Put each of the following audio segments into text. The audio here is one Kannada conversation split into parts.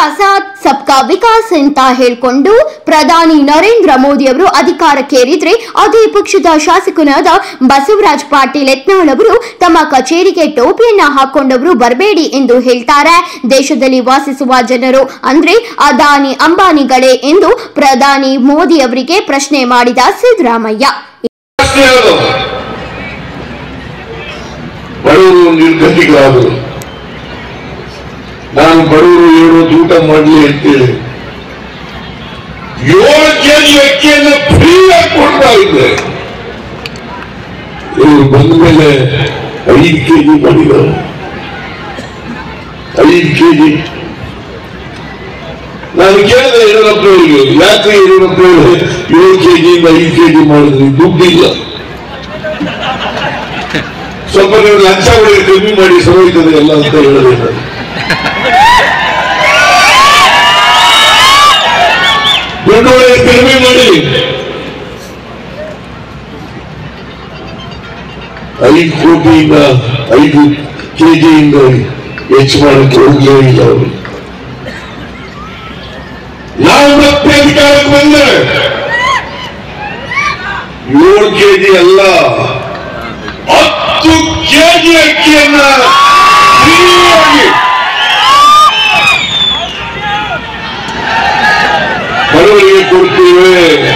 ಸಬ್ಕಾ ಸಾಥ್ ಸಬ್ಕಾ ವಿಕಾಸ್ ಅಂತ ಹೇಳ್ಕೊಂಡು ಪ್ರಧಾನಿ ನರೇಂದ್ರ ಮೋದಿ ಅವರು ಅಧಿಕಾರಕ್ಕೇರಿದ್ರೆ ಅದೇ ಪಕ್ಷದ ಶಾಸಕನಾದ ಬಸವರಾಜ್ ಪಾಟೀಲ್ ಯತ್ನಾಳ್ ಅವರು ತಮ್ಮ ಕಚೇರಿಗೆ ಟೋಪಿಯನ್ನ ಹಾಕೊಂಡವರು ಬರಬೇಡಿ ಎಂದು ಹೇಳ್ತಾರೆ ದೇಶದಲ್ಲಿ ವಾಸಿಸುವ ಜನರು ಅಂದ್ರೆ ಅದಾನಿ ಅಂಬಾನಿಗಳೇ ಎಂದು ಪ್ರಧಾನಿ ಮೋದಿ ಅವರಿಗೆ ಪ್ರಶ್ನೆ ಮಾಡಿದ ಸಿದ್ದರಾಮಯ್ಯ ಅಷ್ಟೇ ಅದು ಬಡವರು ನಿರ್ಗತಿಗಳಾದರು ನಾನು ಬಡವರು ಏನು ಊಟ ಮಾಡಲಿ ಅಂತೇಳಿ ಏಳು ಕೆಜಿ ಅಕ್ಕಿಯನ್ನು ಫ್ರೀಯಾಗಿ ಕೊಡ್ತಾ ಇದ್ದೆ ಇವರು ಬಂದ ಮೇಲೆ ಐದು ಕೆಜಿ ಮಾಡಿದ್ದಾರೆ ಐದು ಕೆಜಿ ನಾನು ಕೇಳಿದೆ ಯಡಿಯೂರಪ್ಪನವರಿಗೆ ಯಾಕೆ ಯಡಿಯೂರಪ್ಪನವರು ಏಳು ಕೆಜಿಯಿಂದ ಐದು ಕೆಜಿ ಮಾಡಿದ್ರಿ ದುಡ್ಡಿಲ್ಲ ಸ್ವಲ್ಪ ನೀವು ಲಂಚ ಹೊಡೆಯ ಕಮ್ಮಿ ಮಾಡಿ ಸರೋಯ್ತದೆ ಎಲ್ಲ ಅಂತ ಹೇಳಿದೆ ನಾನು. ದುಡ್ಡು ಹೊಡೆಯ ಕಡಿಮೆ ಮಾಡಿ ಐದು ಕೋಟಿಯಿಂದ ಐದು ಕೆಜಿಯಿಂದ ಹೆಚ್ಚು ಮಾಡಕ್ಕೆ ಹೋಗಲೇ ಇಲ್ಲ ಅವರು ನಾವು ಮತ್ತೆ ಅಧಿಕಾರಕ್ಕೆ ಬಂದ್ರೆ ಏಳು ಕೆಜಿ ಅಲ್ಲ ಹತ್ತು ಕೆಜಿ ಅಕ್ಕಿಯನ್ನ ಫ್ರೀಯಾಗಿ ಬಡವರಿಗೆ ಕೊಡ್ತೀವಿ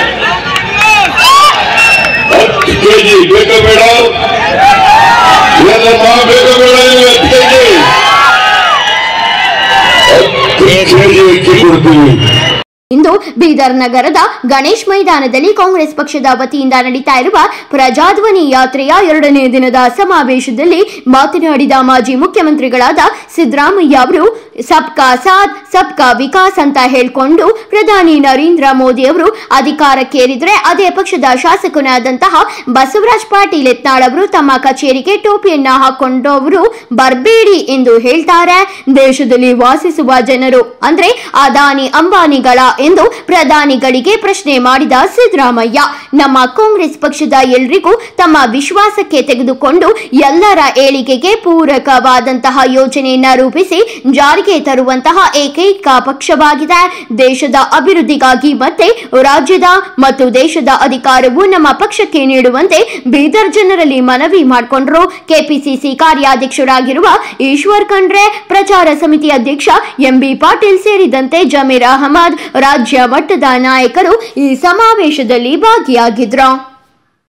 ಹತ್ತು ಕೆಜಿ ಬೇಕಾ ಬೇಡ ಏನಮ್ಮ ಬೇಕಾ ಬೇಡ ನಿಮ್ಗೆ ಹತ್ತು ಕೆಜಿ ಹತ್ತು ಕೆಜಿ ಅಕ್ಕಿ ಕೊಡ್ತೀವಿ ಇಂದು ಬೀದರ್ ನಗರದ ಗಣೇಶ್ ಮೈದಾನದಲ್ಲಿ ಕಾಂಗ್ರೆಸ್ ಪಕ್ಷದ ವತಿಯಿಂದ ನಡೀತಾ ಇರುವ ಪ್ರಜಾಧ್ವನಿ ಯಾತ್ರೆಯ ಎರಡನೇ ದಿನದ ಸಮಾವೇಶದಲ್ಲಿ ಮಾತನಾಡಿದ ಮಾಜಿ ಮುಖ್ಯಮಂತ್ರಿಗಳಾದ ಸಿದ್ದರಾಮಯ್ಯ ಅವರು ಸಬ್ಕಾ ಸಾಥ್ ಸಬ್ಕಾ ವಿಕಾಸ್ ಅಂತ ಹೇಳ್ಕೊಂಡು ಪ್ರಧಾನಿ ನರೇಂದ್ರ ಮೋದಿ ಅವರು ಅಧಿಕಾರಕ್ಕೇರಿದ್ರೆ ಅದೇ ಪಕ್ಷದ ಶಾಸಕನಾದಂತಹ ಬಸವರಾಜ್ ಪಾಟೀಲ್ ಯತ್ನಾಳ್ ಅವರು ತಮ್ಮ ಕಚೇರಿಗೆ ಟೋಪಿಯನ್ನ ಹಾಕೊಂಡವರು ಬರಬೇಡಿ ಎಂದು ಹೇಳ್ತಾರೆ ದೇಶದಲ್ಲಿ ವಾಸಿಸುವ ಜನರು ಅಂದ್ರೆ ಅದಾನಿ ಅಂಬಾನಿಗಳ ಎಂದು ಪ್ರಧಾನಿಗಳಿಗೆ ಪ್ರಶ್ನೆ ಮಾಡಿದ ಸಿದ್ದರಾಮಯ್ಯ ನಮ್ಮ ಕಾಂಗ್ರೆಸ್ ಪಕ್ಷದ ಎಲ್ರಿಗೂ ತಮ್ಮ ವಿಶ್ವಾಸಕ್ಕೆ ತೆಗೆದುಕೊಂಡು ಎಲ್ಲರ ಏಳಿಗೆಗೆ ಪೂರಕವಾದಂತಹ ಯೋಜನೆಯನ್ನ ರೂಪಿಸಿ ಜಾರಿಗೆ ತರುವಂತಹ ಏಕೈಕ ಪಕ್ಷವಾಗಿದೆ ದೇಶದ ಅಭಿವೃದ್ಧಿಗಾಗಿ ಮತ್ತೆ ರಾಜ್ಯದ ಮತ್ತು ದೇಶದ ಅಧಿಕಾರವು ನಮ್ಮ ಪಕ್ಷಕ್ಕೆ ನೀಡುವಂತೆ ಬೀದರ್ ಜನರಲ್ಲಿ ಮನವಿ ಮಾಡಿಕೊಂಡ್ರು ಕೆಪಿಸಿಸಿ ಕಾರ್ಯಾಧ್ಯಕ್ಷರಾಗಿರುವ ಈಶ್ವರ್ ಖಂಡ್ರೆ ಪ್ರಚಾರ ಸಮಿತಿ ಅಧ್ಯಕ್ಷ ಎಂಬಿ ಪಾಟೀಲ್ ಸೇರಿದಂತೆ ಜಮೀರ್ ಅಹಮದ್ ರಾಜ್ಯ ಮಟ್ಟದ ನಾಯಕರು ಈ ಸಮಾವೇಶದಲ್ಲಿ ಭಾಗಿಯಾಗಿದ್ರು